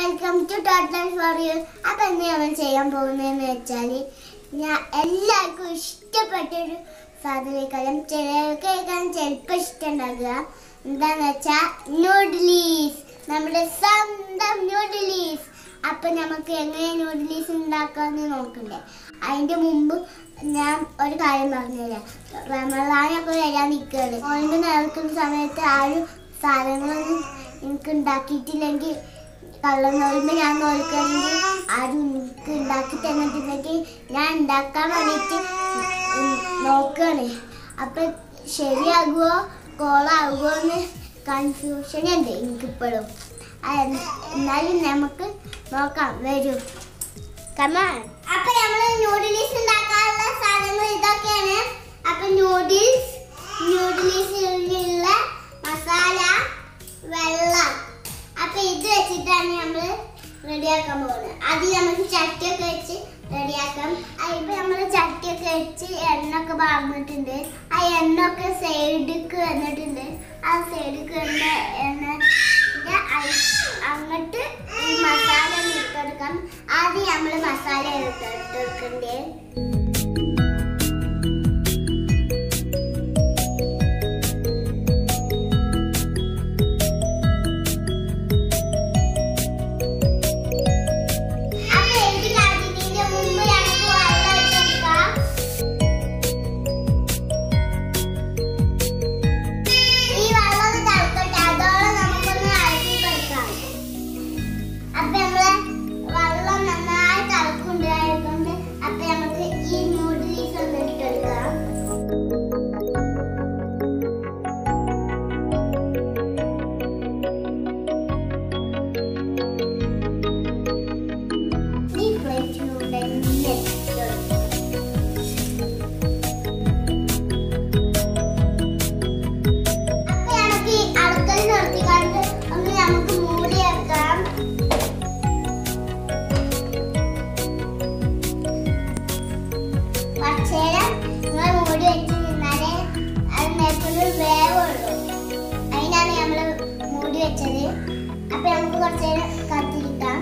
Welcome to total for you അപ്പൊ ഇന്ന് നമ്മൾ ചെയ്യാൻ പോകുന്നതെന്ന് വെച്ചാല് ഞാൻ എല്ലാവർക്കും ഇഷ്ടപ്പെട്ടൊരു സാധനക്കാലം ചിലർക്ക് കേൾക്കാൻ ചിലപ്പോൾ ഇഷ്ടമുണ്ടാകുക എന്താന്ന് വെച്ചാ നൂഡിലീസ് നമ്മുടെ സ്വന്തം നൂഡിലീസ് അപ്പൊ നമുക്ക് എങ്ങനെ നൂഡിലീസ് ഉണ്ടാക്കാന്ന് നോക്കണ്ടേ അതിന്റെ മുമ്പ് ഞാൻ ഒരു കാര്യം പറഞ്ഞുതരാം റമദാനൊക്കെ വരാൻ നിൽക്കുകയാണ് ഓൻ്റെ നിൽക്കുന്ന സമയത്ത് ആരും സാധനങ്ങളൊന്നും എനിക്ക് ഉണ്ടാക്കിയിട്ടില്ലെങ്കിൽ കള്ളം നോൽമ ഞാൻ നോൽക്കുകയാണെങ്കിൽ ആരും എനിക്ക് ഉണ്ടാക്കി തന്നിട്ടുണ്ടെങ്കിൽ ഞാൻ ഉണ്ടാക്കാൻ വേണ്ടിയിട്ട് നോക്കുകയാണ് അപ്പം ശരിയാകുമോ കോളാകുമോ എന്ന് കൺഫ്യൂഷൻ ഉണ്ട് എനിക്കിപ്പോഴും എന്നാലും നമുക്ക് നോക്കാം വരൂ കമാൻ അപ്പൊ നമ്മള് നൂഡിൽസ് ഉണ്ടാക്കാനുള്ള സാധനങ്ങൾ ഇതൊക്കെയാണ് അപ്പൊ നൂഡിൽസ് നൂഡിൽസിലുള്ള മസാല വെള്ളം അപ്പൊ ഇത് വെച്ചിട്ടാണ് നമ്മള് റെഡിയാക്കാൻ പോകുന്നത് അതിൽ നമുക്ക് ചട്ടിയൊക്കെ വെച്ച് റെഡിയാക്കാം ഇപ്പൊ നമ്മള് ചട്ടിയൊക്കെ വെച്ച് എണ്ണ ഒക്കെ പറഞ്ഞിട്ടുണ്ട് ആ എണ്ണ ഒക്കെ സൈഡിക്ക് വന്നിട്ടുണ്ട് ആ സൈഡിക്ക് വന്ന എണ്ണ ഇത് അയ്- അങ്ങോട്ട് ഈ മസാല ഒന്ന് ഇട്ടെടുക്കാം ആദ്യം നമ്മൾ മസാല ഇട്ടെടുക്കണ്ടേ അപ്പൊ എനിക്ക് കാട്ടിന്റെ മുമ്പ് ഞങ്ങൾക്ക് വെള്ളം ഒഴിച്ചെടുക്കാം ഈ വെള്ളം ഒന്ന് തിളക്കട്ടെ അതോടെ നമുക്കൊന്ന് അരക്കി കൊടുക്കാം അപ്പൊ നമ്മള് വെള്ളം നന്നായി തിളക്കുണ്ടായതുകൊണ്ട് അപ്പൊ നമുക്ക് ഈ നൂഡിൽസ് ഒന്ന് ഇട്ടെടുക്കാം ഈ പ്ലേറ്റിലൂടെ ഇട്ടെടുക്കാം അപ്പൊ നമുക്ക് ഈ അടുക്കള നിർത്തിക്കൊണ്ട് ഒന്ന് നമുക്ക് മൂടി വെക്കാം കുറച്ചേരം നിങ്ങൾ മൂടി വെച്ച് നിന്നാലേ അത് നേരത്തെ വേവുള്ളൂ അതിനാണ് നമ്മൾ മൂടി വെച്ചത് അപ്പൊ നമുക്ക് കുറച്ചേരം കാത്തിരിക്കാം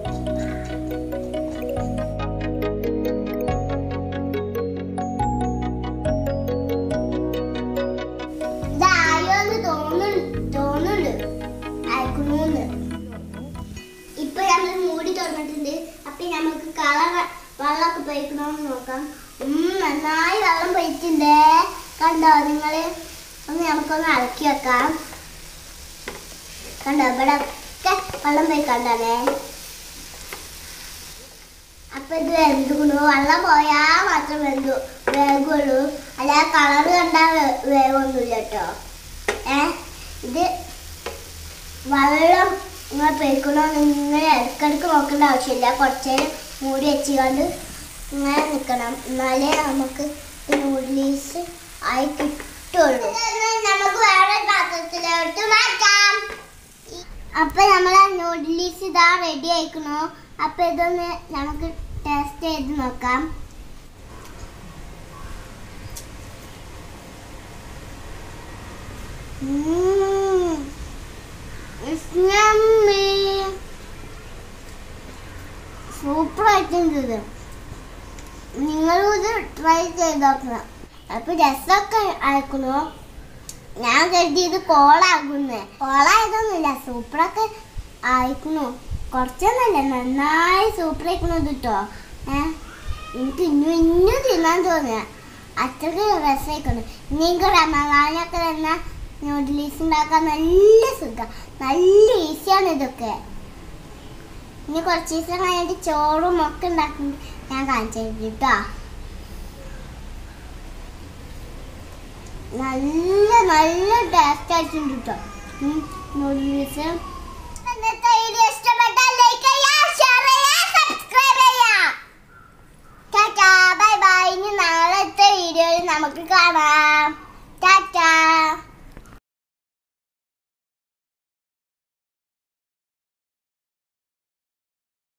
ഇതായോന്ന് തോന്നുന്നു തോന്നുന്നുണ്ട് അയക്കണൂന്ന് ഇപ്പൊ നമ്മൾ മൂടി തുറന്നിട്ടുണ്ട് അപ്പൊ നമുക്ക് കളർ വെള്ളമൊക്കെ പൊയ്ക്കണോന്ന് നോക്കാം ഉം നന്നായി വെള്ളം പൊയ്ച്ചിട്ടുണ്ട് കണ്ടോ നിങ്ങള് ഒന്ന് നമുക്കൊന്ന് ഇളക്കി വെക്കാം കണ്ടോ ഇവിടെ ഒക്കെ വെള്ളം പൊയ്ക്കണ്ടേ അപ്പൊ ഇത് വെന്തുകൊണ്ടു വെള്ളം പോയാ മാത്രം വെന്തു വേകുള്ളൂ അല്ലാതെ കളറ് കണ്ടാ വേ- വേവൊന്നുമില്ല കേട്ടോ ഏ ഇത് വെള്ളം ഇങ്ങനെ പെരുക്കണോ ഇങ്ങനെ ഇടയ്ക്കിടയ്ക്ക് നോക്കേണ്ട ആവശ്യമില്ല കുറച്ച് നേരം മൂടി വെച്ചുകൊണ്ട് ഇങ്ങനെ നിൽക്കണം എന്നാലേ നമുക്ക് നൂഡിൽസ് ആയി കിട്ടുള്ളൂ നമുക്ക് വേറെ പാത്രത്തിലോട്ട് മാറ്റാം അപ്പൊ നമ്മളെ നൂഡിൽസ് ഇതാ റെഡി ആയിക്കണു അപ്പൊ ഇതൊന്ന് നമുക്ക് ടേസ്റ്റ് ചെയ്ത് നോക്കാം ഉം. It's yummy. സൂപ്പർ ആയിട്ടുണ്ട് ഇത് നിങ്ങളും ഇത് ട്രൈ ചെയ്ത് നോക്കണം അപ്പൊ രസമൊക്കെ അയക്കണോ ഞാൻ കരുതി ഇത് കോളാകുന്നേ കോളായതൊന്നുമില്ല സൂപ്പറൊക്കെ ആയിക്കണു കുറച്ചൊന്നല്ല നന്നായി സൂപ്പർ ആയിക്കണത് കേട്ടോ ഏ എനിക്ക് ഇന്നും ഇന്നും തിന്നാൻ തോന്നുക അത്രക്ക് രസമായിക്കണു നിങ്ങൾക്ക് റമദാനൊക്കെ തന്ന നൂഡിൽസ് ഉണ്ടാക്കാൻ നല്ല സുഖം നല്ല ഈസിയാണ് ഇതൊക്കെ ഇനി കുറച്ച് ദിവസം കഴിഞ്ഞിട്ട് ചോറും ഒക്കെ ഉണ്ടാക്കുന്നത് ഞാൻ കാണിച്ചു തരും കേട്ടോ നല്ല നല്ല ടേസ്റ്റ് ആയിട്ടുണ്ട് കേട്ടോ നൂഡിൽസ് ഇന്നത്തെ വീഡിയോ ഇഷ്ടപ്പെട്ടാൽ ലൈക്ക് ചെയ്യുക ഷെയർ ചെയ്യുക സബ്സ്ക്രൈബ് ചെയ്യുക ടാറ്റാ ബൈ ബൈ ഇനി നാളത്തെ വീഡിയോയിൽ നമുക്ക് കാണാം ടാറ്റാ